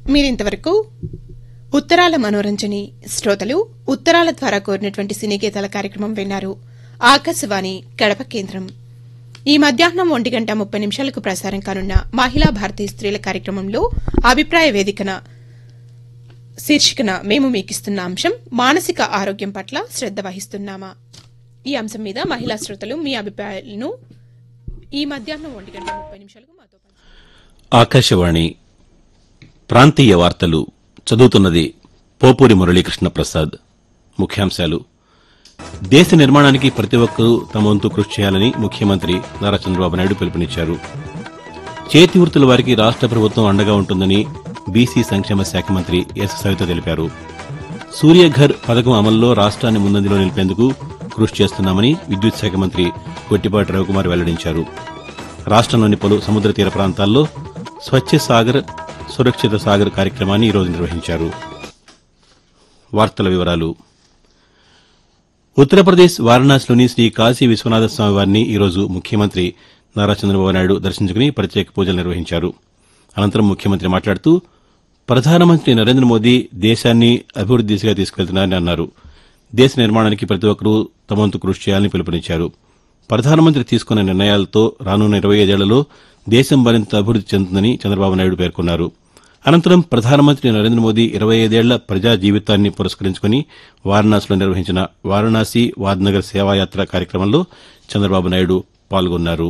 మీరింతవరకు ఉత్తరాల మనోరంజని శ్రోతలు ఉత్తరాల ద్వారా కోరినటువంటి సినీ గీతాల కార్యక్రమం విన్నారు ఆకాశవాణి కడప కేంద్రం ఈ మధ్యాహ్నం ఒంటి గంట ముప్పై నిమిషాలకు ప్రసారం కానున్న మహిళా భారతీయ స్త్రీల కార్యక్రమంలో అభిప్రాయ వేదికన శీర్షికన మేము మీకిస్తున్న అంశం మానసిక ఆరోగ్యం పట్ల శ్రద్ద వహిస్తున్నామా ఈ అంశం మీద మహిళా శ్రోతలు మీ అభిప్రాయాలను ఈ మధ్యాహ్నం ఒంటి గంట ముప్పై నిమిషాలకు మాతో పంచుకోండి. ఆకాశవాణి ప్రాంతీయ వార్తలు చదువుతున్నది పోపూరి మురళీకృష్ణ ప్రసాద్ ముఖ్యాంశాలు దేశ నిర్మాణానికి ప్రతి ఒక్కరూ తమ వంతు కృషి చేయాలని ముఖ్యమంత్రి నారా చంద్రబాబు నాయుడు పిలుపునిచ్చారు చేతి వృత్తుల వారికి రాష్ట ప్రభుత్వం అండగా ఉంటుందని బీసీ సంక్షేమ శాఖ మంత్రి ఎస్ సవిత తెలిపారు సూర్యఘర్ పథకం అమల్లో రాష్ట్రాన్ని ముందంజలో నిలిపేందుకు కృషి చేస్తున్నామని విద్యుత్ శాఖ మంత్రి గొట్టిపాటి రవికుమార్ వెల్లడించారు రాష్ట్రంలోని పలు సముద్ర తీర ప్రాంతాల్లో స్వచ్ఛ సాగర్ సురక్షిత సాగర్ కార్యక్రమాన్ని ఈరోజు నిర్వహించారు వార్తల వివరాలు ఉత్తరప్రదేశ్ వారణాసిలోని శ్రీ కాశీ విశ్వనాథ స్వామి వారిని ఈరోజు ముఖ్యమంత్రి నారా చంద్రబాబు నాయుడు దర్శించుకుని ప్రత్యేక పూజలు నిర్వహించారు అనంతరం ముఖ్యమంత్రి మాట్లాడుతూ ప్రధానమంత్రి నరేంద్ర మోదీ దేశాన్ని అభివృద్ది దిశగా తీసుకెళ్తున్నారని అన్నారు దేశ నిర్మాణానికి ప్రతి ఒక్కరూ తమ వంతు కృషి చేయాలని పిలుపునిచ్చారు ప్రధానమంత్రి తీసుకున్న నిర్ణయాలతో రానున్న ఇరవై ఐదేళ్లలో దేశం మరింత అభివృద్ది చెందుతుందని చంద్రబాబు నాయుడు పేర్కొన్నారు అనంతరం ప్రధానమంత్రి నరేంద్ర మోదీ ఇరవై ఐదేళ్ల ప్రజా జీవితాన్ని పురస్కరించుకుని వారణాసిలో నిర్వహించిన వారణాసి వాద్నగర్ సేవాయాత్ర కార్యక్రమంలో చంద్రబాబు నాయుడు పాల్గొన్నారు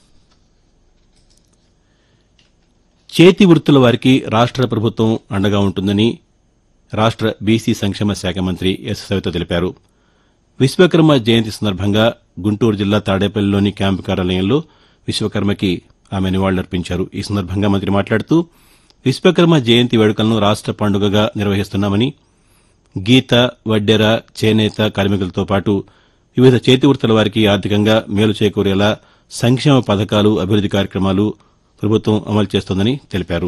చేతి వృత్తుల వారికి రాష్ట ప్రభుత్వం అండగా ఉంటుందని రాష్ట బీసీ సంక్షేమ శాఖ మంత్రి ఎస్ సవిత తెలిపారు విశ్వకర్మ జయంతి సందర్భంగా గుంటూరు జిల్లా తాడేపల్లిలోని క్యాంపు కార్యాలయంలో విశ్వకర్మకి ఆమె నివాళులర్పించారు ఈ సందర్భంగా మంత్రి మాట్లాడుతూ విశ్వకర్మ జయంతి వేడుకలను రాష్ట పండుగగా నిర్వహిస్తున్నామని గీత వడ్డెర చేనేత కార్మికులతో పాటు వివిధ చేతి వృత్తుల వారికి ఆర్థికంగా మేలు చేకూరేలా సంక్షేమ పథకాలు అభివృద్ది కార్యక్రమాలు ప్రభుత్వం అమలు చేస్తోందని తెలిపారు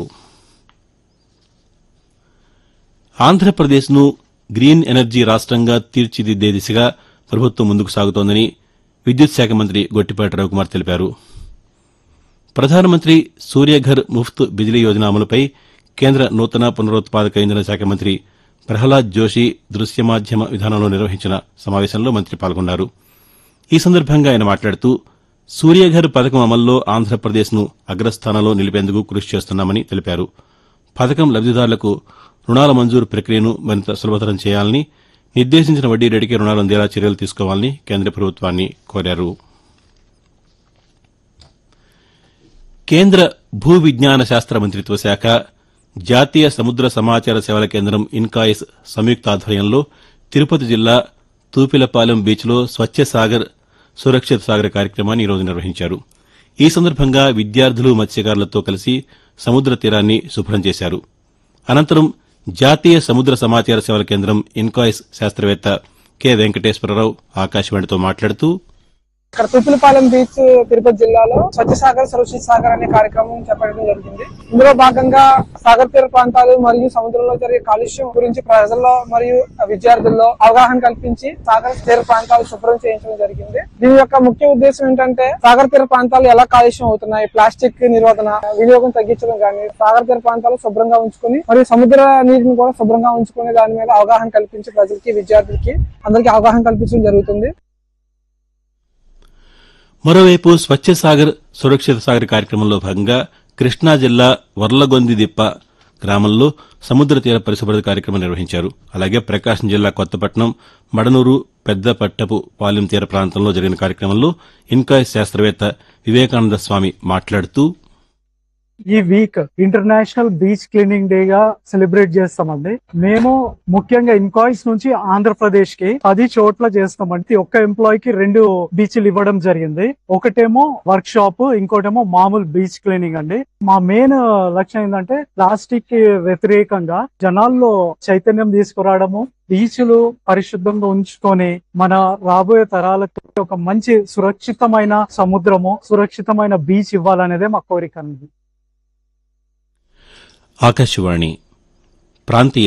ఆంధ్రప్రదేశ్ను గ్రీన్ ఎనర్జీ రాష్ట్రంగా తీర్చిదిద్దే దిశగా ప్రభుత్వం ముందుకు సాగుతోందని విద్యుత్ శాఖ మంత్రి గొట్టిపాటి రవికుమార్ తెలిపారు ప్రధానమంత్రి సూర్యఘర్ ముఫ్త్ బిజిలీ యోజన అమలుపై కేంద్ర నూతన పునరుత్పాదక ఇంధన శాఖ మంత్రి ప్రహ్లాద్ జోషి దృశ్య మాధ్యమ విధానంలో నిర్వహించిన సమావేశంలో మంత్రి పాల్గొన్నారు ఈ సందర్భంగా ఆయన మాట్లాడుతూ సూర్యఘర్ పథకం అమల్లో ఆంధ్రప్రదేశ్ను అగ్రస్థానంలో నిలిపేందుకు కృషి చేస్తున్నామని తెలిపారు పథకం లబ్దిదారులకు రుణాల మంజూరు ప్రక్రియను మరింత సులభతరం చేయాలని నిర్దేశించిన వడ్డీ రేటుకే రుణాలు అందేలా చర్యలు తీసుకోవాలని కేంద్ర ప్రభుత్వాన్ని కోరారు కేంద్ర భూ విజ్ఞాన శాస్త్ర మంత్రిత్వ శాఖ జాతీయ సముద్ర సమాచార సేవల కేంద్రం ఇన్కాయిస్ సంయుక్త ఆధ్వర్యంలో తిరుపతి జిల్లా తూపిలపాలెం బీచ్లో స్వచ్ఛ సాగర్ సురక్షిత సాగర్ కార్యక్రమాన్ని ఈరోజు నిర్వహించారు ఈ సందర్భంగా విద్యార్థులు మత్స్యకారులతో కలిసి సముద్ర తీరాన్ని శుభ్రం చేశారు అనంతరం జాతీయ సముద్ర సమాచార సేవల కేంద్రం ఇన్కాయిస్ శాస్త్రవేత్త కె వెంకటేశ్వరరావు ఆకాశవాణితో మాట్లాడుతూ ఇక్కడ తుప్పులపాలెం బీచ్ తిరుపతి జిల్లాలో స్వచ్ఛ సాగర్ సురక్షిత సాగర్ అనే కార్యక్రమం చేపట్టడం జరిగింది ఇందులో భాగంగా సాగర్ తీర ప్రాంతాలు మరియు సముద్రంలో జరిగే కాలుష్యం గురించి ప్రజల్లో మరియు విద్యార్థుల్లో అవగాహన కల్పించి సాగర్ తీర ప్రాంతాలు శుభ్రం చేయించడం జరిగింది దీని యొక్క ముఖ్య ఉద్దేశం ఏంటంటే సాగర్ తీర ప్రాంతాలు ఎలా కాలుష్యం అవుతున్నాయి ప్లాస్టిక్ నిరోధన వినియోగం తగ్గించడం కానీ సాగర్ తీర ప్రాంతాలు శుభ్రంగా ఉంచుకుని మరియు సముద్ర నీటిని కూడా శుభ్రంగా ఉంచుకునే దాని మీద అవగాహన కల్పించి ప్రజలకి విద్యార్థులకి అందరికీ అవగాహన కల్పించడం జరుగుతుంది మరోవైపు స్వచ్ఛ సాగర్ సురక్షిత సాగర్ కార్యక్రమంలో భాగంగా కృష్ణా జిల్లా వర్లగొంది దిప్ప గ్రామంలో సముద్ర తీర పరిశుభ్రత కార్యక్రమం నిర్వహించారు అలాగే ప్రకాశం జిల్లా కొత్తపట్నం మడనూరు పెద్దపట్టపు పాలెం తీర ప్రాంతంలో జరిగిన కార్యక్రమంలో ఇన్కాయ్ శాస్త్రవేత్త వివేకానంద స్వామి మాట్లాడుతూ ఈ week international beach cleaning day గా సెలబ్రేట్ చేస్తామండి మేము ముఖ్యంగా ఇన్కాయిస్ నుంచి ఆంధ్రప్రదేశ్ కి పది చోట్ల చేస్తామండి ఒక్క ఎంప్లాయ్ కి రెండు బీచ్లు ఇవ్వడం జరిగింది ఒకటేమో వర్క్ షాప్ ఇంకోటేమో మామూలు బీచ్ క్లీనింగ్ అండి మా మెయిన్ లక్ష్యం ఏంటంటే ప్లాస్టిక్ కి వ్యతిరేకంగా జనాల్లో చైతన్యం తీసుకురావడము బీచ్లు పరిశుద్ధంగా ఉంచుకొని మన రాబోయే తరాలకు ఒక మంచి సురక్షితమైన సముద్రము సురక్షితమైన బీచ్ ఇవ్వాలనేదే మా కోరిక అండి ఆకాశవాణి ప్రాంతీయ